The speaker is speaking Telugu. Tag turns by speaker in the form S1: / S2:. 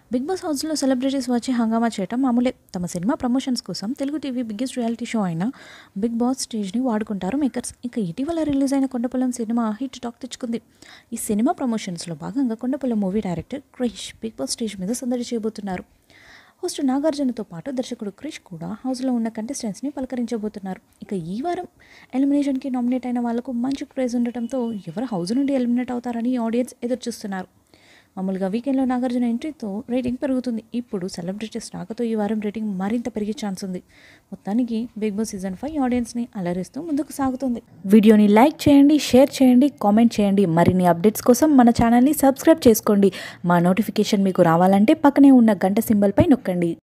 S1: బిగ్ బాస్ హౌస్లో సెలబ్రిటీస్ వచ్చి హంగామా చేయటం మామూలే తమ సినిమా ప్రమోషన్స్ కోసం Telugu TV biggest reality show అయిన బిగ్ బాస్ స్టేజ్ని వాడుకుంటారు మేకర్స్ ఇక ఇటీవల రిలీజ్ అయిన కొండపొలం సినిమా హిట్ టాక్ తెచ్చుకుంది ఈ సినిమా ప్రమోషన్స్లో భాగంగా Kondapolam movie director Krish Bigg Boss stage మీద సందడి చేయబోతున్నారు హోస్ట్ నాగార్జునతో పాటు దర్శకుడు క్రిష్ కూడా హౌస్లో ఉన్న కంటెస్టెంట్స్ని పలకరించబోతున్నారు ఇక ఈ వారం ఎలిమినేషన్కి నామినేట్ అయిన వాళ్లకు మంచి క్రేజ్ ఉండటంతో ఎవరు హౌస్ నుండి ఎలిమినేట్ అవుతారని ఆడియన్స్ ఎదురు చూస్తున్నారు మామూలుగా వీకెండ్లో నాగార్జున ఎంట్రీతో రేటింగ్ పెరుగుతుంది ఇప్పుడు సెలబ్రిటీస్ రాకతో ఈ వారం రేటింగ్ మరింత పెరిగే ఛాన్స్ ఉంది మొత్తానికి బిగ్ బాస్ సీజన్ ఫైవ్ ఆడియన్స్ని అలరిస్తూ ముందుకు సాగుతుంది వీడియోని లైక్ చేయండి షేర్ చేయండి కామెంట్ చేయండి మరిన్ని అప్డేట్స్ కోసం మన ఛానల్ని సబ్స్క్రైబ్ చేసుకోండి మా నోటిఫికేషన్ మీకు రావాలంటే పక్కనే ఉన్న గంట సింబల్పై నొక్కండి